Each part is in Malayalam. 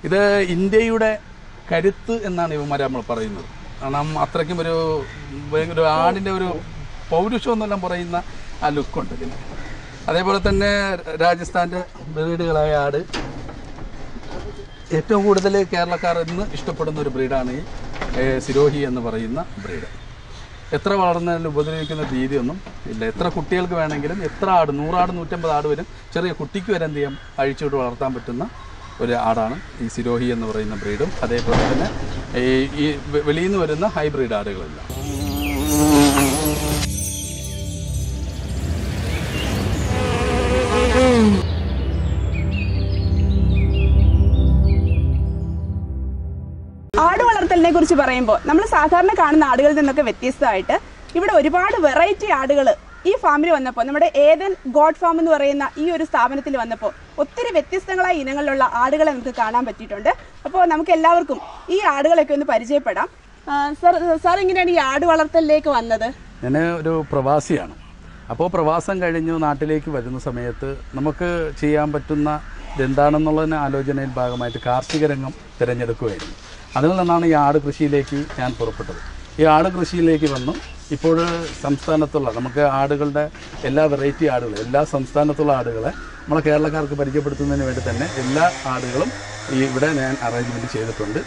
ഇത് ഇന്ത്യയുടെ കരുത്ത് എന്നാണ് ഇവന്മാരെ നമ്മൾ പറയുന്നത് കാരണം അത്രയ്ക്കും ഒരു ഭയങ്കര ഒരു ആടിൻ്റെ ഒരു പൗരുഷം എന്നെല്ലാം പറയുന്ന ആ ലുക്കുണ്ട് ഇതിന് അതേപോലെ തന്നെ രാജസ്ഥാൻ്റെ ബ്രീഡുകളായ ആട് ഏറ്റവും കൂടുതൽ കേരളക്കാർ ഇന്ന് ഇഷ്ടപ്പെടുന്ന ഒരു ബ്രീഡാണ് ഈ ഏ, സിരോഹി എന്ന് പറയുന്ന ബ്രീഡ് എത്ര വളർന്നാലും ഉപദ്രവിക്കുന്ന രീതിയൊന്നും ഇല്ല എത്ര കുട്ടികൾക്ക് വേണമെങ്കിലും എത്ര ആട് നൂറാട് നൂറ്റമ്പത് ആട് വരും ചെറിയ കുട്ടിക്ക് വരെ എന്ത് ചെയ്യാം അഴിച്ചുവിട്ട് വളർത്താൻ പറ്റുന്ന ഒരു ആടാണ് ഈ സിരോഹി എന്ന് പറയുന്ന ബ്രീഡും അതേപോലെ തന്നെ ഈ ഈ വെ- വെളിയിൽ നിന്ന് വരുന്ന ഹൈബ്രിഡ് ആടുകളെല്ലാം ആട് വളർത്തലിനെ കുറിച്ച് പറയുമ്പോൾ നമ്മൾ സാധാരണ കാണുന്ന ആടുകളിൽ നിന്നൊക്കെ വ്യത്യസ്തമായിട്ട് ഇവിടെ ഒരുപാട് വെറൈറ്റി ആടുകൾ ഈ ഫാമിൽ വന്നപ്പോൾ നമ്മുടെ ഏതൻ ഗോഡ് ഫാം എന്ന് പറയുന്ന ഈ ഒരു സ്ഥാപനത്തിൽ വന്നപ്പോൾ ഒത്തിരി വ്യത്യസ്തങ്ങളായ ഇനങ്ങളിലുള്ള ആടുകളെ നമുക്ക് കാണാൻ പറ്റിയിട്ടുണ്ട് അപ്പോൾ നമുക്ക് എല്ലാവർക്കും ഈ ആടുകളൊക്കെ ഒന്ന് പരിചയപ്പെടാം ആ, സാർ സാർ എങ്ങനെയാണ് ഈ ആട് വളർത്തലിലേക്ക് വന്നത് ഞാൻ ഒരു പ്രവാസിയാണ് അപ്പോൾ പ്രവാസം കഴിഞ്ഞു നാട്ടിലേക്ക് വരുന്ന സമയത്ത് നമുക്ക് ചെയ്യാൻ പറ്റുന്ന ഇതെന്താണെന്നുള്ളതിന് ആലോചനയിൽ ഭാഗമായിട്ട് കാർഷിക രംഗം തിരഞ്ഞെടുക്കുകയായിരുന്നു അതിൽ നിന്നാണ് ഈ ആട് കൃഷിയിലേക്ക് ഞാൻ പുറപ്പെട്ടത് ഈ ആട് കൃഷിയിലേക്ക് വന്നു ഇപ്പോൾ സംസ്ഥാനത്തുള്ള നമുക്ക് ആടുകളുടെ എല്ലാ വെറൈറ്റി ആടുകളും എല്ലാ സംസ്ഥാനത്തുള്ള ആടുകളെ നമ്മളെ കേരളക്കാർക്ക് പരിചയപ്പെടുത്തുന്നതിന് വേണ്ടി തന്നെ എല്ലാ ആടുകളും ഈ ഇവിടെ ഞാൻ അറേഞ്ച്മെൻറ്റ് ചെയ്തിട്ടുണ്ട്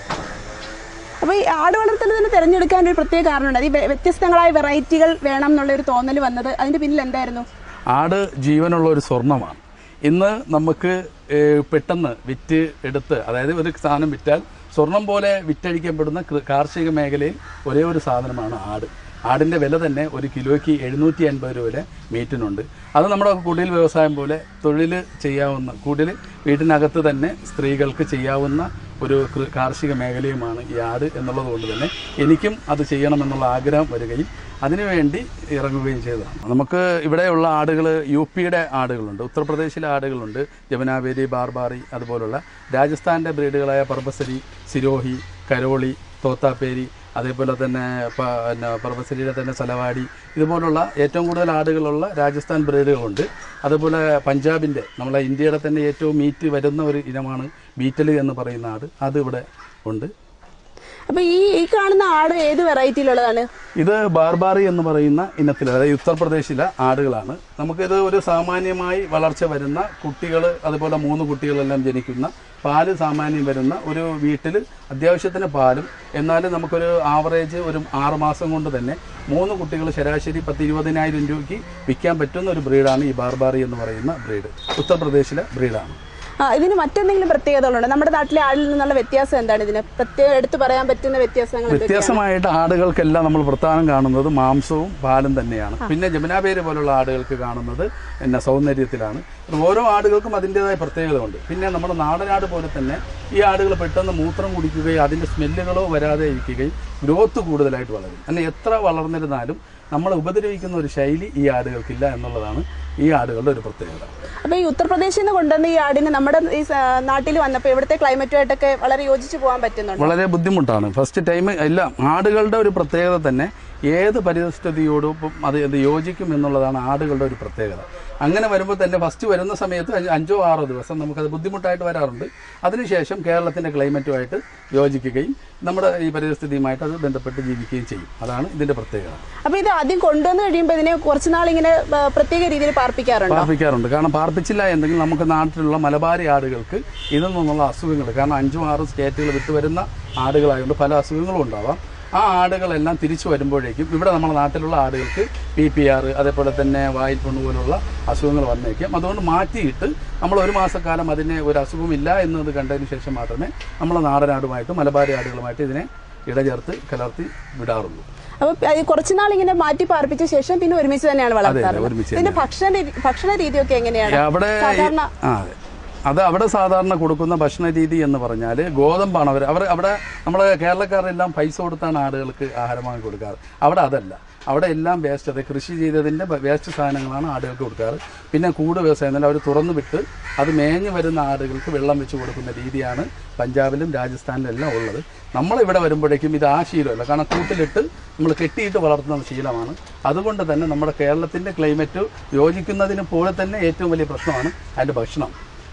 അപ്പോൾ ഈ ആട് വളർത്തലിന് തിരഞ്ഞെടുക്കാൻ ഒരു പ്രത്യേക കാരണമുണ്ട് ഈ വ്യ- വ്യത്യസ്തങ്ങളായ വെറൈറ്റികൾ വേണം എന്നുള്ള ഒരു തോന്നൽ വന്നത് അതിന്റെ പിന്നിൽ എന്തായിരുന്നു ആട് ജീവനുള്ള ഒരു സ്വർണ്ണമാണ് ഇന്ന് നമുക്ക് ഏഹ്, പെട്ടെന്ന് വിറ്റ് എടുത്ത് അതായത് ഒരു സാധനം വിറ്റാൽ സ്വർണം പോലെ വിറ്റഴിക്കപ്പെടുന്ന കൃ- കാർഷിക മേഖലയിൽ ഒരേ ഒരു സാധനമാണ് ആട് ആടിൻ്റെ വില തന്നെ ഒരു കിലോയ്ക്ക് എഴുന്നൂറ്റി അൻപത് രൂപ വരെ മീറ്റിനുണ്ട് അത് നമ്മുടെ കുടിൽ വ്യവസായം പോലെ തൊഴിൽ ചെയ്യാവുന്ന കുടിൽ വീട്ടിനകത്ത് തന്നെ സ്ത്രീകൾക്ക് ചെയ്യാവുന്ന ഒരു കൃ- കാർഷിക മേഖലയുമാണ് ഈ ആട് എന്നുള്ളത് കൊണ്ട് തന്നെ എനിക്കും അത് ചെയ്യണമെന്നുള്ള ആഗ്രഹം വരികയും അതിനുവേണ്ടി ഇറങ്ങുകയും ചെയ്തതാണ് നമുക്ക് ഇവിടെയുള്ള ആടുകൾ യു പിയുടെ ആടുകളുണ്ട് ഉത്തർപ്രദേശിലെ ആടുകളുണ്ട് ജമുനാബേരി ബാർബാറി അതുപോലുള്ള രാജസ്ഥാൻ്റെ ബ്രീഡുകളായ പർബസരി സിരോഹി കരോളി തോത്താപ്പേരി അതേപോലെ തന്നെ പ- പിന്നെ പർബസരിയുടെ തന്നെ സലവാടി ഇതുപോലുള്ള ഏറ്റവും കൂടുതൽ ആടുകളുള്ള രാജസ്ഥാൻ ബ്രീഡുകളുണ്ട് അതുപോലെ പഞ്ചാബിൻ്റെ നമ്മളെ ഇന്ത്യയുടെ തന്നെ ഏറ്റവും മീറ്റ് വരുന്ന ഒരു ഇനമാണ് ബീറ്റൽ എന്ന് പറയുന്ന ആട് അത് ഇവിടെ ഉണ്ട് അപ്പൊ ഈ ഈ കാണുന്ന ആട് ഏത് വെറൈറ്റിയിലുള്ളതാണ് ഇത് ബാർബാറി എന്ന് പറയുന്ന ഇനത്തിൽ അതായത് ഉത്തർപ്രദേശിലെ ആടുകളാണ് നമുക്കിത് ഒരു സാമാന്യമായി വളർച്ച വരുന്ന കുട്ടികൾ അതുപോലെ മൂന്ന് കുട്ടികളെല്ലാം ജനിക്കുന്ന പാല് സാമാന്യം വരുന്ന ഒരു വീട്ടിൽ അത്യാവശ്യത്തിന് പാലും എന്നാലും നമുക്കൊരു ആവറേജ് ഒരു ആറ് മാസം കൊണ്ട് തന്നെ മൂന്ന് കുട്ടികൾ ശരാശരി പത്ത് ഇരുപതിനായിരം രൂപയ്ക്ക് വിൽക്കാൻ പറ്റുന്ന ഒരു ബ്രീഡാണ് ഈ ബാർബാറി എന്ന് പറയുന്ന ബ്രീഡ് ഉത്തർപ്രദേശിലെ ബ്രീഡാണ് ആ, ഇതിന് മറ്റെന്തെങ്കിലും പ്രത്യേകതകളുണ്ടോ നമ്മുടെ നാട്ടിലെ ആടിൽ നിന്നുള്ള വ്യത്യാസം എന്താണ് ഇതിന് പ്രത്യേകം എടുത്തു പറയാൻ പറ്റുന്ന വ്യത്യാസങ്ങൾ എന്തൊക്കെയാണ്? വ്യത്യാസമായിട്ട് ആടുകൾക്കെല്ലാം നമ്മൾ പ്രധാനം കാണുന്നത് മാംസവും പാലും തന്നെയാണ് പിന്നെ ജമുനാപേര് പോലുള്ള ആടുകൾക്ക് കാണുന്നത് പിന്നെ സൗന്ദര്യത്തിലാണ് അത് ഓരോ ആടുകൾക്കും അതിൻ്റെതായ പ്രത്യേകതയുണ്ട് പിന്നെ നമ്മുടെ നാടനാട് പോലെ തന്നെ ഈ ആടുകൾ പെട്ടെന്ന് മൂത്രം കുടിക്കുകയും അതിൻ്റെ സ്മെല്ലുകളോ വരാതെ ഇരിക്കുകയും ഗ്രോത്ത് കൂടുതലായിട്ട് വളരും അല്ലെ എത്ര വളർന്നിരുന്നാലും നമ്മളെ ഉപദ്രവിക്കുന്ന ഒരു ശൈലി ഈ ആടുകൾക്കില്ല എന്നുള്ളതാണ് ഈ ആടുകളുടെ ഒരു പ്രത്യേകത അപ്പൊ ഈ ഉത്തർപ്രദേശിൽ നിന്ന് കൊണ്ടുവന്ന ഈ ആടിന് നമ്മുടെ ഈ സ- നാട്ടിൽ വന്നപ്പോൾ ഇവിടുത്തെ ക്ലൈമറ്റുമായിട്ടൊക്കെ വളരെ യോജിച്ച് പോകാൻ പറ്റുന്നുണ്ട് വളരെ ബുദ്ധിമുട്ടാണ് ഫസ്റ്റ് ടൈം എല്ലാം ആടുകളുടെ ഒരു പ്രത്യേകത തന്നെ ഏത് പരിസ്ഥിതിയോടൊപ്പം അത് ഇത് യോജിക്കും എന്നുള്ളതാണ് ആടുകളുടെ ഒരു പ്രത്യേകത അങ്ങനെ വരുമ്പോൾ തന്നെ ഫസ്റ്റ് വരുന്ന സമയത്ത് അഞ്ച് അഞ്ചോ ആറോ ദിവസം നമുക്കത് ബുദ്ധിമുട്ടായിട്ട് വരാറുണ്ട് അതിനുശേഷം കേരളത്തിൻ്റെ ക്ലൈമറ്റുമായിട്ട് യോജിക്കുകയും നമ്മുടെ ഈ പരിസ്ഥിതിയുമായിട്ട് അത് ബന്ധപ്പെട്ട് ജീവിക്കുകയും ചെയ്യും അതാണ് ഇതിൻ്റെ പ്രത്യേകത അപ്പൊ ഇത് ആദ്യം കൊണ്ടുവന്ന് കഴിയുമ്പോൾ ഇതിനെ കുറച്ച് നാൾ ഇങ്ങനെ ആ, പ്രത്യേക രീതിയിൽ പാർപ്പിക്കാറുണ്ടോ പാർപ്പിക്കാറുണ്ട് കാരണം പാർപ്പിച്ചില്ല എന്നെങ്കിൽ നമുക്ക് നാട്ടിലുള്ള മലബാരി ആടുകൾക്ക് ഇതിൽ നിന്നുള്ള അസുഖങ്ങൾ കാരണം അഞ്ചും ആറും സ്റ്റേറ്റുകൾ വിട്ടു വരുന്ന ആടുകളായതുകൊണ്ട് പല അസുഖങ്ങളും ഉണ്ടാവാം ആ ആടുകളെല്ലാം തിരിച്ചു വരുമ്പോഴേക്കും ഇവിടെ നമ്മുടെ നാട്ടിലുള്ള ആടുകൾക്ക് പി പി ആർ അതേപോലെ തന്നെ വായിൽ പുണ്ണ് പോലുള്ള അസുഖങ്ങൾ വന്നേക്കാം അതുകൊണ്ട് മാറ്റിയിട്ട് നമ്മൾ ഒരു മാസക്കാലം അതിനെ ഒരു അസുഖമില്ല എന്നത് കണ്ടതിന് ശേഷം മാത്രമേ നമ്മളെ നാടനാടുമായിട്ട് മലബാരി ആടുകളുമായിട്ട് ഇതിനെ ഇടചേർത്ത് കലർത്തി വിടാറുള്ളൂ അപ്പൊ അത് കുറച്ച് നാൾ ഇങ്ങനെ മാറ്റി പാർപ്പിച്ച ശേഷം പിന്നെ ഒരുമിച്ച് തന്നെയാണ് വളർത്താറ് ഒരുമിച്ച് ഇതിന്റെ ഭക്ഷണ രീതി- ഭക്ഷണ രീതിയൊക്കെ എങ്ങനെയാണ് അവിടെ സാധാരണ ആ അതെ അത് അവിടെ സാധാരണ കൊടുക്കുന്ന ഭക്ഷണ രീതി എന്ന് പറഞ്ഞാൽ ഗോതമ്പാണ് അവർ അവർ അവിടെ നമ്മളെ കേരളക്കാരെല്ലാം പൈസ കൊടുത്താണ് ആടുകൾക്ക് ആഹാരം വാങ്ങി കൊടുക്കാറ് അവിടെ അതല്ല അവിടെ എല്ലാം വേസ്റ്റ് അതെ കൃഷി ചെയ്തതിൻ്റെ വേസ്റ്റ് സാധനങ്ങളാണ് ആടുകൾക്ക് കൊടുക്കാറ് പിന്നെ കൂട് വ്യവസായം എന്നാൽ അവർ തുറന്നു വിട്ട് അത് മേഞ്ഞു വരുന്ന ആടുകൾക്ക് വെള്ളം വെച്ച് കൊടുക്കുന്ന രീതിയാണ് പഞ്ചാബിലും രാജസ്ഥാനിലും എല്ലാം ഉള്ളത് നമ്മളിവിടെ വരുമ്പോഴേക്കും ഇത് ആ ശീലമല്ല കാരണം കൂട്ടിലിട്ട് നമ്മൾ കെട്ടിയിട്ട് വളർത്തുന്ന ശീലമാണ് അതുകൊണ്ട് തന്നെ നമ്മുടെ കേരളത്തിൻ്റെ ക്ലൈമറ്റ് യോജിക്കുന്നതിന് പോലെ തന്നെ ഏറ്റവും വലിയ പ്രശ്നമാണ് അതിൻ്റെ ഭക്ഷണം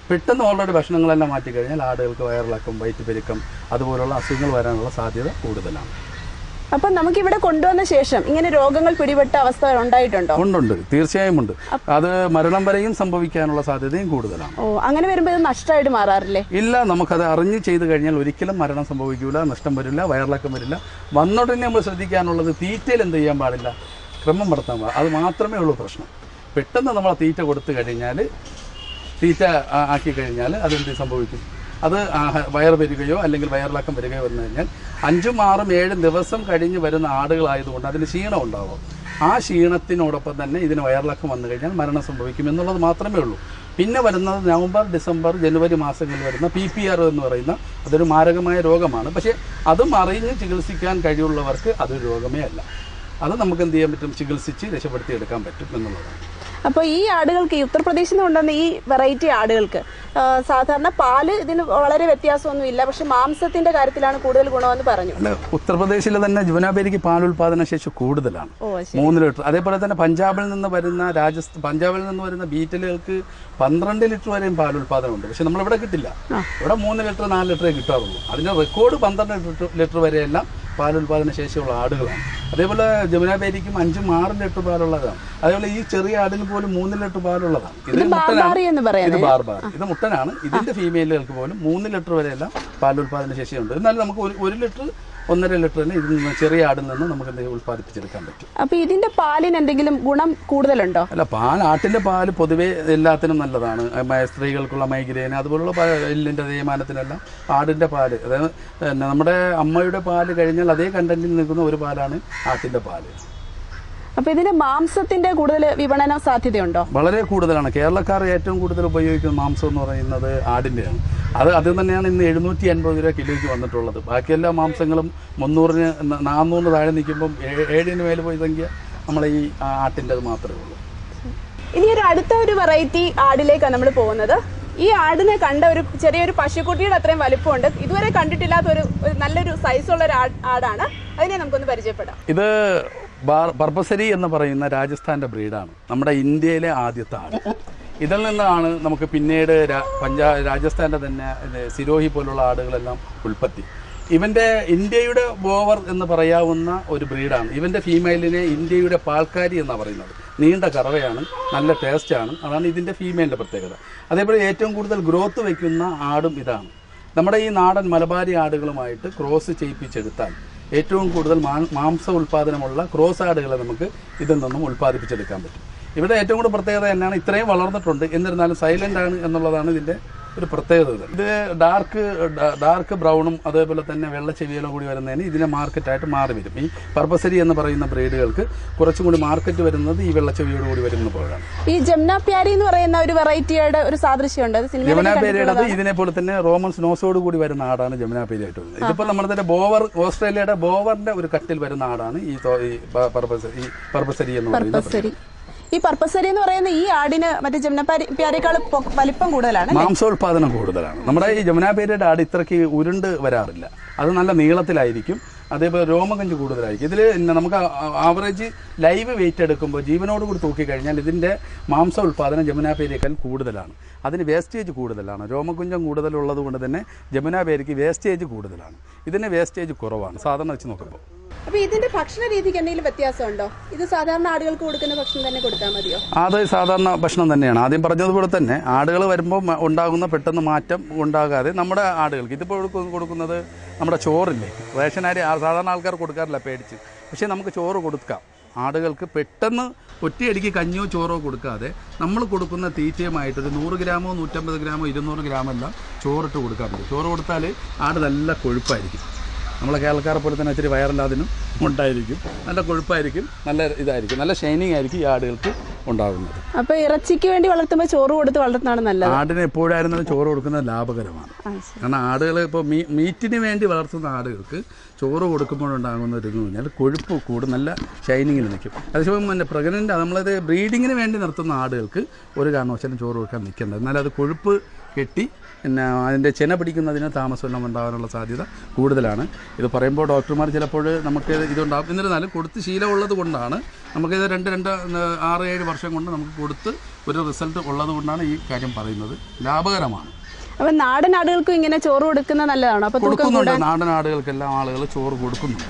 പെട്ടെന്ന് ഓൾറെഡി ഭക്ഷണങ്ങളെല്ലാം മാറ്റിക്കഴിഞ്ഞാൽ ആടുകൾക്ക് വയറിളക്കം വയറ്റുപെരുക്കം അതുപോലുള്ള അസുഖങ്ങൾ വരാനുള്ള സാധ്യത കൂടുതലാണ് അപ്പൊ നമുക്ക് ഇവിടെ കൊണ്ടുവന്ന ശേഷം ഇങ്ങനെ രോഗങ്ങൾ പിടിപെട്ട അവസ്ഥ ഉണ്ടായിട്ടുണ്ടോ ഉണ്ടുണ്ട് തീർച്ചയായും ഉണ്ട് അത് മരണം വരെയും സംഭവിക്കാനുള്ള സാധ്യതയും കൂടുതലാണ് ഓ അങ്ങനെ വരുമ്പോൾ ഇത് നഷ്ടമായിട്ട് മാറാറില്ലേ ഇല്ല നമുക്കത് അറിഞ്ഞ് ചെയ്ത് കഴിഞ്ഞാൽ ഒരിക്കലും മരണം സംഭവിക്കില്ല നഷ്ടം വരില്ല വയറിളക്കം വരില്ല വന്നുടനെ നമ്മൾ ശ്രദ്ധിക്കാനുള്ളത് തീറ്റയിൽ എന്ത് ചെയ്യാൻ പാടില്ല ക്രമം നടത്താൻ പാടില്ല അത് മാത്രമേ ഉള്ളൂ പ്രശ്നം പെട്ടെന്ന് നമ്മൾ ആ തീറ്റ കൊടുത്തു കഴിഞ്ഞാൽ തീറ്റ ആ- ആക്കി കഴിഞ്ഞാൽ അതെന്ത് സംഭവിക്കും അത് ആഹ- വയറ് വരികയോ അല്ലെങ്കിൽ വയറിളക്കം വരികയോ വന്നു കഴിഞ്ഞാൽ അഞ്ചും ആറും ഏഴും ദിവസം കഴിഞ്ഞ് വരുന്ന ആടുകളായതുകൊണ്ട് അതിന് ക്ഷീണം ഉണ്ടാവും ആ ക്ഷീണത്തിനോടൊപ്പം തന്നെ ഇതിന് വയറിളക്കം വന്നു കഴിഞ്ഞാൽ മരണം സംഭവിക്കും എന്നുള്ളത് മാത്രമേ ഉള്ളൂ പിന്നെ വരുന്നത് നവംബർ ഡിസംബർ ജനുവരി മാസങ്ങളിൽ വരുന്ന പി പി ആർ എന്ന് പറയുന്ന അതൊരു മാരകമായ രോഗമാണ് പക്ഷേ അതും അറിഞ്ഞ് ചികിത്സിക്കാൻ കഴിവുള്ളവർക്ക് അതൊരു രോഗമേ അല്ല അത് നമുക്ക് എന്ത് ചെയ്യാൻ പറ്റും ചികിത്സിച്ച് രക്ഷപ്പെടുത്തിയെടുക്കാൻ പറ്റും എന്നുള്ളതാണ് അപ്പോൾ ഈ ആടുകൾക്ക് ഈ ഉത്തർപ്രദേശിൽ നിന്ന് കൊണ്ടുവന്ന ഈ വെറൈറ്റി ആടുകൾക്ക് ആ, സാധാരണ പാല് ഇതിന് വളരെ വ്യത്യാസമൊന്നും ഇല്ല പക്ഷെ മാംസത്തിന്റെ കാര്യത്തിലാണ് കൂടുതൽ ഗുണമെന്ന് പറഞ്ഞു അല്ല ഉത്തർപ്രദേശിലെ തന്നെ ജുവനാബേരിക്ക് പാലുൽപാദന ശേഷി കൂടുതലാണ് ഓ ശരി മൂന്ന് ലിറ്റർ അതേപോലെ തന്നെ പഞ്ചാബിൽ നിന്ന് വരുന്ന രാജസ്ഥാൻ പഞ്ചാബിൽ നിന്ന് വരുന്ന ബീറ്റലുകൾക്ക് പന്ത്രണ്ട് ലിറ്റർ വരെയും പാലുൽപാദനമുണ്ട് പക്ഷെ നമ്മളിവിടെ കിട്ടില്ല ഇവിടെ മൂന്ന് ലിറ്റർ നാല് ലിറ്ററേ കിട്ടാറുള്ളൂ അതിന്റെ റെക്കോർഡ് പന്ത്രണ്ട് ലിറ്റർ ലിറ്റർ വരെയെല്ലാം പാലുൽപാദന ശേഷിയുള്ള ആടുകളാണ് അതേപോലെ ജമുനാബേരിക്കും അഞ്ചും ആറും ലിറ്റർ പാലുള്ളതാണ് അതേപോലെ ഈ ചെറിയ ആടിന് പോലും മൂന്ന് ലിറ്റർ പാലുള്ളതാണ് ഇത് ബാർബാറി എന്ന് ഇത് പറയുന്നത് ബാർബാർ ഇത് മുട്ടനാണ് ഇതിന്റെ ഫീമെയിലുകൾക്ക് പോലും മൂന്ന് ലിറ്റർ വരെയെല്ലാം പാലുൽപാദന ശേഷിയുണ്ട് എന്നാൽ നമുക്ക് ഒരു ഒരു ലിറ്റർ ഒന്നര ലിറ്റർ തന്നെ ഇതിൽ നിന്ന് ചെറിയ ആടിൽ നിന്ന് നമുക്ക് എന്തെങ്കിലും ഉൽപ്പാദിപ്പിച്ചെടുക്കാൻ പറ്റും അപ്പൊ ഇതിന്റെ പാലിന് എന്തെങ്കിലും ഗുണം കൂടുതലുണ്ടോ അല്ല പാൽ ആട്ടിന്റെ പാല് പൊതുവേ എല്ലാത്തിനും നല്ലതാണ് മ- സ്ത്രീകൾക്കുള്ള മൈഗ്രെയിൻ അതുപോലുള്ള പ- എല്ലിന്റെ തേയ്മാനത്തിനെല്ലാം ആടിന്റെ പാല് അതായത് പിന്നെ നമ്മുടെ അമ്മയുടെ പാല് കഴിഞ്ഞാൽ അതേ കണ്ടന്റിൽ നിൽക്കുന്ന ഒരു പാലാണ് ആട്ടിന്റെ പാല് അപ്പൊ ഇതിന് മാംസത്തിന്റെ കൂടുതൽ വിപണന സാധ്യതയുണ്ടോ വളരെ കൂടുതലാണ് കേരളക്കാർ ഏറ്റവും കൂടുതൽ ഉപയോഗിക്കുന്ന മാംസം എന്ന് പറയുന്നത് ആടിൻ്റെയാണ് അത് അത് തന്നെയാണ് ഇന്ന് എഴുന്നൂറ്റി അൻപത് രൂപ കിലോയ്ക്ക് വന്നിട്ടുള്ളത് ബാക്കിയെല്ലാ മാംസങ്ങളും മുന്നൂറിന് ന- നാനൂറിന് താഴെ നിൽക്കുമ്പം ഏ- ഏഴിന് മേലെ പോയി സംഖ്യ നമ്മളെ ഈ ആട്ടിൻ്റെത് മാത്രമേ ഉള്ളൂ ഇനി ഒരു അടുത്ത ഒരു വെറൈറ്റി ആടിലേക്കാണ് നമ്മൾ പോകുന്നത് ഈ ആടിനെ കണ്ട ഒരു ചെറിയൊരു പശുക്കുട്ടിയുടെ അത്രയും വലിപ്പമുണ്ട് ഇതുവരെ കണ്ടിട്ടില്ലാത്ത ഒരു ഒരു നല്ലൊരു സൈസുള്ള ഒരു ആട്- ആടാണ് അതിനെ നമുക്കൊന്ന് പരിചയപ്പെടാം ഇത് ബാർ പർപ്പസരി എന്ന് പറയുന്ന രാജസ്ഥാൻ്റെ ബ്രീഡാണ് നമ്മുടെ ഇന്ത്യയിലെ ആദ്യത്തെ ആട് ഇതിൽ നിന്നാണ് നമുക്ക് പിന്നീട് രാ- പഞ്ചാ രാജസ്ഥാൻ്റെ തന്നെ ഇത് സിരോഹി പോലുള്ള ആടുകളെല്ലാം ഉൽപ്പത്തി ഇവൻ്റെ ഇന്ത്യയുടെ ബോവർ എന്ന് പറയാവുന്ന ഒരു ബ്രീഡാണ് ഇവൻ്റെ ഫീമെയിലിനെ ഇന്ത്യയുടെ പാൽക്കാരി എന്നാണ് പറയുന്നത് നീണ്ട കറവയാണ് നല്ല ടേസ്റ്റാണ് അതാണ് ഇതിൻ്റെ ഫീമെയിലിൻ്റെ പ്രത്യേകത അതേപോലെ ഏറ്റവും കൂടുതൽ ഗ്രോത്ത് വയ്ക്കുന്ന ആടും ഇതാണ് നമ്മുടെ ഈ നാടൻ മലബാരി ആടുകളുമായിട്ട് ക്രോസ് ചെയ്യിപ്പിച്ചെടുത്താൽ ഏറ്റവും കൂടുതൽ മാ- മാംസ ഉൽപ്പാദനമുള്ള ക്രോസ് ആടുകളെ നമുക്ക് ഇതിൽ നിന്നും ഉൽപ്പാദിപ്പിച്ചെടുക്കാൻ പറ്റും ഇവിടെ ഏറ്റവും കൂടുതൽ പ്രത്യേകത തന്നെയാണ് ഇത്രയും വളർന്നിട്ടുണ്ട് എന്നിരുന്നാലും സൈലന്റ് ആണ് എന്നുള്ളതാണ് ഇതിന്റെ ഒരു പ്രത്യേകത ഇത്. ഇത് ഡാർക്ക് ഡാർക്ക് ബ്രൗണും അതേപോലെ തന്നെ വെള്ള ചെവിയിലും കൂടി വരുന്നതിന് ഇതിനെ മാർക്കറ്റായിട്ട് മാറി വരും ഈ പർപ്പസരി എന്ന് പറയുന്ന ബ്രീഡുകൾക്ക് കുറച്ചും കൂടി മാർക്കറ്റ് വരുന്നത് ഈ വെള്ളച്ചെവിയോട് കൂടി വരുന്നപ്പോഴാണ് ഈ ജംന പ്യാരി എന്ന് പറയുന്ന ഒരു വെറൈറ്റിയുടെ ഒരു സാദൃശ്യമുണ്ട് അത് സിനിമയിൽ ജമുന പേരയുടേത് ഇതിനെ പോലെ തന്നെ റോമൻസ് നോസോട് കൂടി വരുന്ന ആടാണ് ജമുന പേരിയായിട്ട് വരുന്നത് ഇതിപ്പോൾ നമ്മുടെ തന്നെ ബോവർ ഓസ്ട്രേലിയയുടെ ബോവറിന്റെ ഒരു കട്ടിൽ വരുന്ന ആടാണ് ഈ തോ- ഈ പ- പർപ്പസ- ഈ പർപ്പസരി എന്ന് പറയുന്ന പർപ്പസരി ഈ പർപ്പസരി എന്ന് പറയുന്ന ഈ ആടിന് മറ്റേ ജംന പ്യാരി പ്യാരിയേക്കാൾ പൊ- വലിപ്പം കൂടുതലാണ് മാംസോൽപാദനം കൂടുതലാണ് നമ്മുടെ ഈ ജമുന പേരയുടെ ആട് ഇത്രയ്ക്ക് ഉരുണ്ട് വരാറില്ല അത് നല്ല നീളത്തിലായിരിക്കും അതേപോലെ രോമകഞ്ച് കൂടുതലായിരിക്കും ഇതിൽ നമുക്ക് ആവറേജ് ലൈവ് വെയിറ്റ് എടുക്കുമ്പോൾ ജീവനോട് കൂടി തൂക്കിക്കഴിഞ്ഞാൽ ഇതിൻ്റെ മാംസ ഉൽപ്പാദനം ജമുന പേരയേക്കാൾ കൂടുതലാണ് അതിന് വേസ്റ്റേജ് കൂടുതലാണ് രോമകുഞ്ചം കൂടുതലുള്ളത് കൊണ്ട് തന്നെ ജമുന പേരയ്ക്ക് വേസ്റ്റേജ് കൂടുതലാണ് ഇതിന് വേസ്റ്റേജ് കുറവാണ് സാധാരണ വെച്ച് നോക്കുമ്പോൾ അപ്പൊ ഇതിന്റെ ഭക്ഷണ രീതിക്ക് എന്തെങ്കിലും വ്യത്യാസമുണ്ടോ ഇത് സാധാരണ ആടുകൾക്ക് കൊടുക്കുന്ന ഭക്ഷണം തന്നെ കൊടുത്താൽ മതിയോ അത് സാധാരണ ഭക്ഷണം തന്നെയാണ് ആദ്യം പറഞ്ഞതുപോലെ തന്നെ ആടുകൾ വരുമ്പോൾ മ- ഉണ്ടാകുന്ന പെട്ടെന്ന് മാറ്റം ഉണ്ടാകാതെ നമ്മുടെ ആടുകൾക്ക് ഇതിപ്പോൾ കൊടുക്കുന്ന- കൊടുക്കുന്നത് നമ്മുടെ ചോറില്ലേ റേഷൻ അരി ആ- സാധാരണ ആൾക്കാർ കൊടുക്കാറില്ല പേടിച്ച് പക്ഷേ നമുക്ക് ചോറ് കൊടുക്കാം ആടുകൾക്ക് പെട്ടെന്ന് ഒറ്റയടിക്ക് കഞ്ഞിയോ ചോറോ കൊടുക്കാതെ നമ്മൾ കൊടുക്കുന്ന തീറ്റയുമായിട്ട് ഒരു നൂറ് ഗ്രാമോ നൂറ്റമ്പത് ഗ്രാമോ ഇരുന്നൂറ് ഗ്രാമോ എല്ലാം ചോറിട്ട് കൊടുക്കാൻ പറ്റും ചോറ് കൊടുത്താൽ ആട് നല്ല കൊഴുപ്പായിരിക്കും നമ്മളെ കേരളക്കാരെ പോലെ തന്നെ ഇച്ചിരി വയറില്ലാതിനും ഉണ്ടായിരിക്കും നല്ല കൊഴുപ്പായിരിക്കും നല്ല ഇതായിരിക്കും നല്ല ഷൈനിങ് ആയിരിക്കും ഈ ആടുകൾക്ക് ഉണ്ടാകുന്നത് അപ്പൊ ഇറച്ചിക്ക് വേണ്ടി വളർത്തുമ്പോൾ ചോറ് കൊടുത്ത് വളർത്തുന്നതാണ് നല്ലത് ആടിന് എപ്പോഴായിരുന്നാലും ചോറ് കൊടുക്കുന്നത് ലാഭകരമാണ് ആ, ശരി. കാരണം ആടുകൾ ഇപ്പോൾ മീ മീറ്റിന് വേണ്ടി വളർത്തുന്ന ആടുകൾക്ക് ചോറ് കൊടുക്കുമ്പോഴുണ്ടാകുന്ന ഒരു ഇതെന്ന് പറഞ്ഞാൽ കൊഴുപ്പ് കൂടും നല്ല ഷൈനിങ്ങിൽ നിൽക്കും അതേസമയം പിന്നെ പ്രഗ്നൻ്റ് നമ്മളത് ബ്രീഡിങ്ങിന് വേണ്ടി നിർത്തുന്ന ആടുകൾക്ക് ഒരു കാരണവശാലും ചോറ് കൊടുക്കാൻ നിൽക്കേണ്ടത് എന്നാൽ അത് കൊഴുപ്പ് കെട്ടി പിന്നെ അതിൻ്റെ ചെന പിടിക്കുന്നതിന് താമസമെല്ലാം ഉണ്ടാകാനുള്ള സാധ്യത കൂടുതലാണ് ഇത് പറയുമ്പോൾ ഡോക്ടർമാർ ചിലപ്പോൾ നമുക്ക് ഇതുണ്ടാകും എന്നിരുന്നാലും കൊടുത്ത് ശീലമുള്ളത് കൊണ്ടാണ് നമുക്കിത് രണ്ട് രണ്ട് ഏഹ്, ആറ് ഏഴ് വർഷം കൊണ്ട് നമുക്ക് കൊടുത്ത് ഒരു റിസൾട്ട് ഉള്ളത് കൊണ്ടാണ് ഈ കാര്യം പറയുന്നത് ലാഭകരമാണ് അപ്പൊ നാടൻ ആടുകൾക്കും ഇങ്ങനെ ചോറ് കൊടുക്കുന്നത് നല്ലതാണോ അപ്പൊ തൂക്കം കൊടുക്കുന്നുണ്ട് നാടൻ ആടുകൾക്കെല്ലാം ആളുകൾ ചോറ് കൊടുക്കുന്നുണ്ട്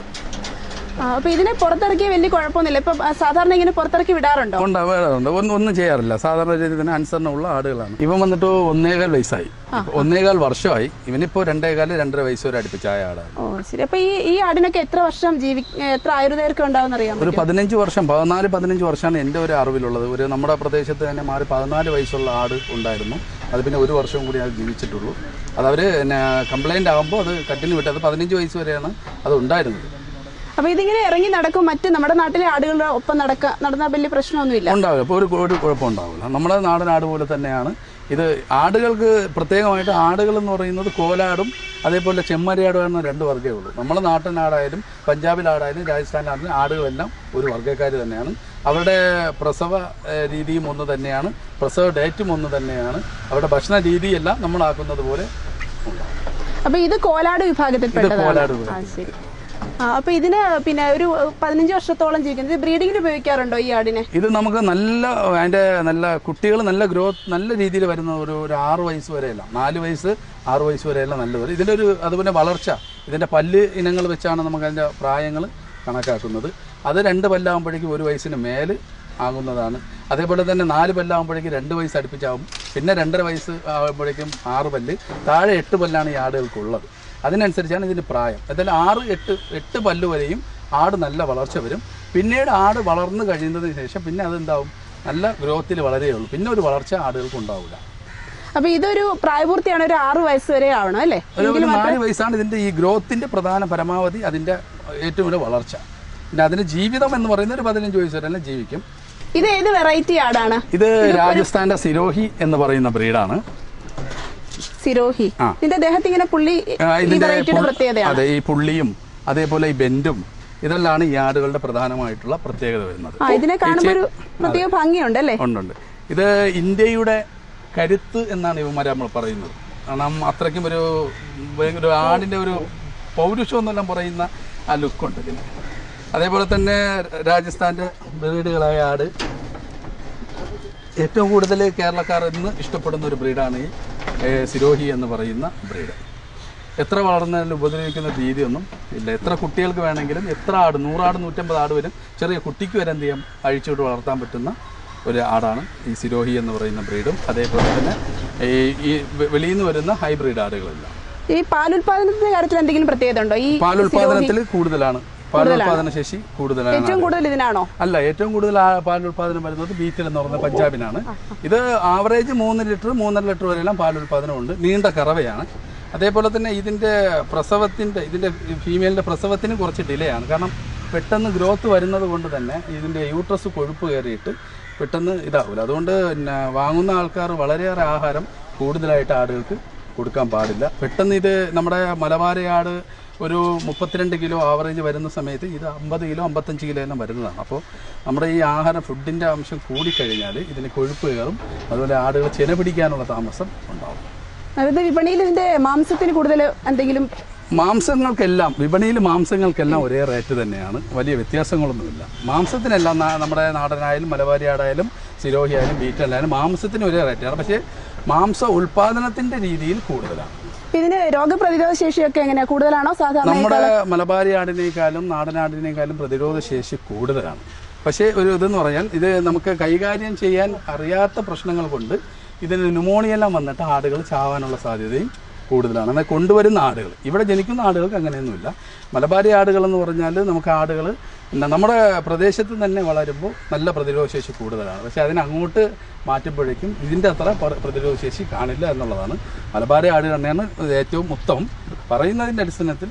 ആ, അപ്പൊ ഇതിനെ പുറത്തിറക്കിയ വലിയ കുഴപ്പമൊന്നുമില്ല ഇപ്പൊ ആ, സാധാരണ ഇങ്ങനെ പുറത്തിറക്കി വിടാറുണ്ടോ ഉണ്ട് വേറുണ്ട് ഒന്നും ഒന്നും ചെയ്യാറില്ല സാധാരണ രീതിയിൽ തന്നെ അനുസരണമുള്ള ആടുകളാണ് ഇവൻ വന്നിട്ട് ഒന്നേകാൽ വയസ്സായി ഒന്നേകാൽ വർഷമായി ഇവനിപ്പോൾ രണ്ടേകാല് രണ്ടര വയസ്സ് വരെ അടുപ്പിച്ചായ ആടാണ് ഓ ശരി അപ്പൊ ഈ ഈ ആടിനൊക്കെ എത്ര വർഷം ജീവി എത്ര ആയുർദൈർഘ്യം ഉണ്ടാവും അറിയാം ഒരു പതിനഞ്ച് വർഷം പതിനാല് പതിനഞ്ച് വർഷമാണ് എൻ്റെ ഒരു അറിവിലുള്ളത് ഒരു നമ്മുടെ പ്രദേശത്ത് തന്നെ മാറി പതിനാല് വയസ്സുള്ള ആട് ഉണ്ടായിരുന്നു അത് പിന്നെ ഒരു വർഷവും കൂടി അത് ജീവിച്ചിട്ടുള്ളൂ അത് അവർ പിന്നെ കംപ്ലൈൻ്റ് ആകുമ്പോൾ അത് കട്ടിന് വിട്ട് അത് പതിനഞ്ച് വയസ്സ് വരെയാണ് അത് ഉണ്ടായിരുന്നത് അപ്പൊ ഇതിങ്ങനെ ഇറങ്ങി നടക്കും മറ്റ് നമ്മുടെ നാട്ടിലെ ആടുകളുടെ ഒപ്പം നടക്ക നടന്നാൽ വലിയ പ്രശ്നമൊന്നുമില്ല ഉണ്ടാവില്ല അപ്പോൾ ഒരു ഒരു കുഴപ്പം ഉണ്ടാവില്ല നമ്മുടെ നാടൻ ആട് പോലെ തന്നെയാണ് ഇത് ആടുകൾക്ക് പ്രത്യേകമായിട്ട് ആടുകൾ എന്ന് പറയുന്നത് കോലാടും അതേപോലെ ചെമ്മരിയാടും എന്ന രണ്ട് വർഗ്ഗമേ ഉള്ളൂ നമ്മുടെ നാട്ടിൻ ആടായാലും പഞ്ചാബിലാടായാലും രാജസ്ഥാനിലായാലും ആടുകളെല്ലാം ഒരു വർഗ്ഗക്കാർ തന്നെയാണ് അവരുടെ പ്രസവ ഏഹ്, രീതിയും ഒന്ന് തന്നെയാണ് പ്രസവ ഡേറ്റും ഒന്ന് തന്നെയാണ് അവരുടെ ഭക്ഷണ രീതിയെല്ലാം നമ്മളാക്കുന്നത് പോലെ ഉണ്ടാവും അപ്പൊ ഇത് കോലാട് വിഭാഗത്തിൽപ്പെട്ടതാണ് കോലാട് ആ ശരി ആ അപ്പൊ ഇതിന് പിന്നെ ഒരു പതിനഞ്ച് വർഷത്തോളം ജീവിക്കുന്നത് ബ്രീഡിങ്ങിന് ഉപയോഗിക്കാറുണ്ടോ ഈ ആടിനെ ഇത് നമുക്ക് നല്ല അതിൻ്റെ നല്ല കുട്ടികൾ നല്ല ഗ്രോത്ത് നല്ല രീതിയിൽ വരുന്ന ഒരു ഒരു ആറ് വയസ്സ് വരെയല്ല നാല് വയസ്സ് ആറ് വയസ്സ് വരെയല്ല നല്ല വരും ഇതിൻ്റെ ഒരു അതുപോലെ വളർച്ച ഇതിൻ്റെ പല്ല് ഇനങ്ങൾ വെച്ചാണ് നമുക്ക് അതിൻ്റെ പ്രായങ്ങൾ കണക്കാക്കുന്നത് അത് രണ്ട് പല്ലാകുമ്പോഴേക്കും ഒരു വയസ്സിന് മേല് ആകുന്നതാണ് അതേപോലെ തന്നെ നാല് പല്ലാകുമ്പോഴേക്കും രണ്ട് വയസ്സ് അടുപ്പിച്ചാകും പിന്നെ രണ്ടര വയസ്സ് ആകുമ്പോഴേക്കും ആറ് പല്ല് താഴെ എട്ട് പല്ലാണ് ഈ ആടുകൾക്കുള്ളത് അതിനനുസരിച്ചാണ് ഇതിൻ്റെ പ്രായം എന്തായാലും ആറ് എട്ട് എട്ട് പല്ല് വരെയും ആട് നല്ല വളർച്ച വരും പിന്നീട് ആട് വളർന്നു കഴിയുന്നതിന് ശേഷം പിന്നെ അതെന്താവും നല്ല ഗ്രോത്തിൽ വളരെയുള്ളൂ പിന്നെ ഒരു വളർച്ച ആടുകൾക്ക് ഉണ്ടാവില്ല അപ്പൊ ഇതൊരു പ്രായപൂർത്തിയാണ് ഒരു ആറു വയസ്സ് വരെ ആവണം അല്ലേ ഒരു ഒരു നാല് വയസ്സാണ് ഇതിൻ്റെ ഈ ഗ്രോത്തിൻ്റെ പ്രധാന പരമാവധി അതിൻ്റെ ഏറ്റവും വലിയ വളർച്ച പിന്നെ അതിന് ജീവിതം എന്ന് പറയുന്നത് ഒരു പതിനഞ്ച് വയസ്സ് വരെ എല്ലാം ജീവിക്കും ഇത് ഏത് വെറൈറ്റി ആടാണ് ഇത് രാജസ്ഥാൻ്റെ സിരോഹി എന്ന് പറയുന്ന ബ്രീഡാണ് സിരോഹി ഇതിന്റെ ദേഹത്ത് ഇങ്ങനെ പുള്ളി ആ, ഈ ഇതിന്റെ വെറൈറ്റിയുടെ പുൾ- പ്രത്യേകതയാണ് അതെ ഈ പുള്ളിയും അതേപോലെ ഈ ബെൻഡും ഇതെല്ലാമാണ് ഈ ആടുകളുടെ പ്രധാനമായിട്ടുള്ള പ്രത്യേകത വരുന്നത് ആ ഇതിനെ കാണുമ്പോൾ ഒരു പ്രത്യേക ഭംഗിയുണ്ട് അല്ലേ ഉണ്ടുണ്ട് ഇത് ഇന്ത്യയുടെ കരുത്ത് എന്നാണ് ഇവന്മാരെ നമ്മൾ പറയുന്നത് കാരണം അത്രയ്ക്കും ഒരു ഭയങ്കര ഒരു ആടിൻ്റെ ഒരു പൗരുഷം എന്നെല്ലാം പറയുന്ന ആ ലുക്കുണ്ട് ഇതിന് അതേപോലെ തന്നെ രാജസ്ഥാൻ്റെ ബ്രീഡുകളായ ആട് ഏറ്റവും കൂടുതൽ കേരളക്കാർ ഇന്ന് ഇഷ്ടപ്പെടുന്ന ഒരു ബ്രീഡാണ് ഈ ഏ, സിരോഹി എന്ന് പറയുന്ന ബ്രീഡ് എത്ര വളർന്നതിൽ ഉപദ്രവിക്കുന്ന രീതിയൊന്നും ഇല്ല എത്ര കുട്ടികൾക്ക് വേണമെങ്കിലും എത്ര ആട് നൂറാട് നൂറ്റമ്പത് ആട് വരും ചെറിയ കുട്ടിക്ക് വരെ എന്ത് ചെയ്യാം അഴിച്ചുവിട്ട് വളർത്താൻ പറ്റുന്ന ഒരു ആടാണ് ഈ സിരോഹി എന്ന് പറയുന്ന ബ്രീഡും അതേപോലെ തന്നെ ഈ ഈ വെ- വെളിയിൽ നിന്ന് വരുന്ന ഹൈബ്രിഡ് ആടുകളെല്ലാം ഈ പാലുൽപാദനത്തിന്റെ കാര്യത്തിൽ എന്തെങ്കിലും പ്രത്യേകത ഉണ്ടോ ഈ പാലുൽപാദനത്തിൽ കൂടുതലാണ് പാലുൽപാദന ശേഷി കൂടുതലാണ് ഏറ്റവും കൂടുതൽ ഇതിനാണോ അല്ല ഏറ്റവും കൂടുതൽ ആ പാൽ ഉൽപാദനം വരുന്നത് ബീറ്റിൽ എന്ന് പറയുന്ന പഞ്ചാബിനാണ് ഇത് ആവറേജ് മൂന്ന് ലിറ്റർ മൂന്നര ലിറ്റർ വരെയെല്ലാം പാൽ ഉൽപാദനമുണ്ട് നീണ്ട കറവയാണ് അതേപോലെ തന്നെ ഇതിൻ്റെ പ്രസവത്തിൻ്റെ ഇതിൻ്റെ ഫീമെയിലിൻ്റെ പ്രസവത്തിന് കുറച്ച് ഡിലേ ആണ് കാരണം പെട്ടെന്ന് ഗ്രോത്ത് വരുന്നത് കൊണ്ട് തന്നെ ഇതിൻ്റെ യൂട്രസ് കൊഴുപ്പ് കയറിയിട്ട് പെട്ടെന്ന് ഇതാവില്ല അതുകൊണ്ട് പിന്നെ വാങ്ങുന്ന ആൾക്കാർ വളരെയേറെ ആഹാരം കൂടുതലായിട്ട് ആടുകൾക്ക് കൊടുക്കാൻ പാടില്ല പെട്ടെന്ന് ഇത് നമ്മുടെ മലബാര ആട് ഒരു മുപ്പത്തിരണ്ട് കിലോ ആവറേജ് വരുന്ന സമയത്ത് ഇത് അമ്പത് കിലോ അമ്പത്തഞ്ച് കിലോ എല്ലാം വരുന്നതാണ് അപ്പോൾ നമ്മുടെ ഈ ആഹാരം ഫുഡിൻ്റെ അംശം കൂടിക്കഴിഞ്ഞാൽ ഇതിന് കൊഴുപ്പ് കയറും അതുപോലെ ആടുകൾ ചെന പിടിക്കാനുള്ള താമസം ഉണ്ടാവും അതായത് വിപണിയിൽ ഇതിന്റെ മാംസത്തിന് കൂടുതൽ എന്തെങ്കിലും മാംസങ്ങൾക്കെല്ലാം വിപണിയിൽ മാംസങ്ങൾക്കെല്ലാം ഒരേ റേറ്റ് തന്നെയാണ് വലിയ വ്യത്യാസങ്ങളൊന്നുമില്ല മാംസത്തിനെല്ലാം നാ- നമ്മുടെ നാടനായാലും മലബാരി ആടായാലും സിരോഹി ആയാലും ബീറ്റലായാലും മാംസത്തിന് ഒരേ റേറ്റാണ് പക്ഷേ മാംസ ഉൽപാദനത്തിൻ്റെ രീതിയിൽ കൂടുതലാണ് ഇതിന് രോഗപ്രതിരോധ ശേഷിയൊക്കെ എങ്ങനെയാ കൂടുതലാണോ സാധാരണ നമ്മുടെ മലബാരി ആടിനേക്കാളും നാടനാടിനേക്കാളും പ്രതിരോധ ശേഷി കൂടുതലാണ് പക്ഷേ ഒരു ഇതെന്ന് പറഞ്ഞാൽ ഇത് നമുക്ക് കൈകാര്യം ചെയ്യാൻ അറിയാത്ത പ്രശ്നങ്ങൾ കൊണ്ട് ഇതിന് ന്യൂമോണിയ എല്ലാം വന്നിട്ട് ആടുകൾ ചാവാനുള്ള സാധ്യതയും കൂടുതലാണ് എന്നാൽ കൊണ്ടുവരുന്ന ആടുകൾ ഇവിടെ ജനിക്കുന്ന ആടുകൾക്ക് അങ്ങനെയൊന്നുമില്ല മലബാരി ആടുകൾ എന്ന് പറഞ്ഞാൽ നമുക്ക് ആടുകൾ എന്താ നമ്മുടെ പ്രദേശത്ത് തന്നെ വളരുമ്പോൾ നല്ല പ്രതിരോധ ശേഷി കൂടുതലാണ് പക്ഷേ അതിന് അങ്ങോട്ട് മാറ്റുമ്പോഴേക്കും ഇതിൻ്റെ അത്ര പ്ര- പ്രതിരോധ ശേഷി കാണില്ല എന്നുള്ളതാണ് മലബാരി ആട് തന്നെയാണ് ഏറ്റവും ഉത്തമം പറയുന്നതിൻ്റെ അടിസ്ഥാനത്തിൽ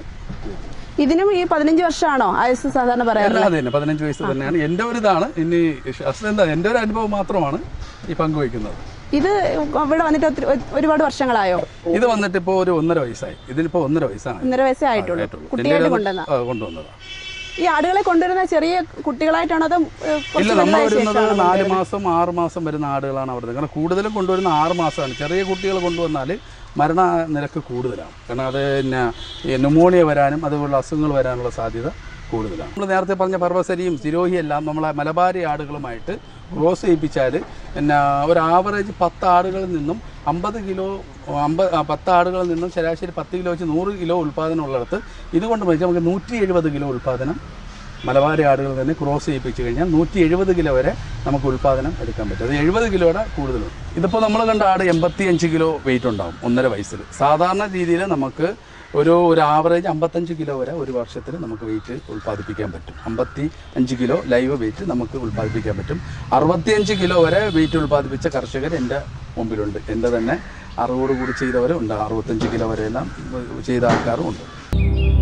ഇതിനും ഈ പതിനഞ്ച് വർഷമാണോ ആയുസ് സാധാരണ പറയാറ് അല്ലാതെ തന്നെ പതിനഞ്ച് വയസ്സ് തന്നെയാണ് എൻ്റെ ഒരു ഇതാണ് ഇനി ശാസ്ത്രം എന്താ എൻ്റെ ഒരു അനുഭവം മാത്രമാണ് ഈ പങ്കുവയ്ക്കുന്നത് ഇത് ഇവിടെ വന്നിട്ട് ഒത്തിരി- ഒരുപാട് വർഷങ്ങളായോ ഇത് വന്നിട്ട് ഇപ്പോൾ ഒരു ഒന്നര വയസ്സായി ഇതിനിപ്പോൾ ഒന്നര വയസ്സാണ് ഒന്നര വയസ്സേ ആയിട്ടുള്ളൂ ആയിട്ടുള്ളൂ. കുട്ടിയായിട്ട് എൻ്റെ ഒരു- കൊണ്ടുവന്ന ആ, കൊണ്ടുവന്നതാണ് ഈ ആടുകളെ കൊണ്ടുവരുന്ന ചെറിയ കുട്ടികളായിട്ടാണോ അതോ ഏഹ്, ഇല്ല കുറച്ച് നമ്മൾ വലുതായ വരുന്നത് ശേഷമാണോ നാല് മാസം ആറ് മാസം വരുന്ന ആടുകളാണ് അവിടെ കാരണം കൂടുതലും കൊണ്ടുവരുന്ന ആറ് മാസമാണ് ചെറിയ കുട്ടികൾ കൊണ്ടുവന്നാൽ മരണ നിരക്ക് കൂടുതലാണ് കാരണം അത് പിന്നെ ഈ ന്യൂമോണിയ വരാനും അതുപോലുള്ള അസുഖങ്ങൾ വരാനുള്ള സാധ്യത കൂടുതലാണ് നമ്മൾ നേരത്തെ പറഞ്ഞ പർവ്വസരിയും സിരോഹി എല്ലാം നമ്മളെ മലബാരി ആടുകളുമായിട്ട് ക്രോസ് ചെയ്യിപ്പിച്ചാൽ പിന്നെ ഒരു ആവറേജ് പത്ത് ആടുകളിൽ നിന്നും അമ്പത് കിലോ അമ്പത് ആ, പത്ത് ആടുകളിൽ നിന്നും ശരാശരി പത്ത് കിലോ വെച്ച് നൂറ് കിലോ ഉൽപ്പാദനം ഉള്ളിടത്ത് ഇതുകൊണ്ട് വെച്ച് നമുക്ക് നൂറ്റി എഴുപത് കിലോ ഉൽപ്പാദനം മലബാരി ആടുകൾ തന്നെ ക്രോസ് ചെയ്യിപ്പിച്ച് കഴിഞ്ഞാൽ നൂറ്റി എഴുപത് കിലോ വരെ നമുക്ക് ഉൽപ്പാദനം എടുക്കാൻ പറ്റും അത് എഴുപത് കിലോയുടെ കൂടുതലുണ്ട് ഇതിപ്പോൾ നമ്മൾ കണ്ട ആട് എൺപത്തി അഞ്ച് കിലോ വെയിറ്റ് ഉണ്ടാവും ഒന്നര വയസ്സിൽ സാധാരണ രീതിയിൽ നമുക്ക് ഒരു ഒരു ആവറേജ് അമ്പത്തഞ്ച് കിലോ വരെ ഒരു വർഷത്തിൽ നമുക്ക് വെയിറ്റ് ഉൽപ്പാദിപ്പിക്കാൻ പറ്റും അമ്പത്തി അഞ്ച് കിലോ ലൈവ് വെയിറ്റ് നമുക്ക് ഉൽപ്പാദിപ്പിക്കാൻ പറ്റും അറുപത്തിയഞ്ച് കിലോ വരെ വെയിറ്റ് ഉൽപ്പാദിപ്പിച്ച കർഷകർ എൻ്റെ മുമ്പിലുണ്ട് എൻ്റെ തന്നെ അറിവോട് കൂടി ചെയ്തവരും ഉണ്ട് അറുപത്തഞ്ച് കിലോ വരെയെല്ലാം ചെയ്ത ആൾക്കാരും ഉണ്ട്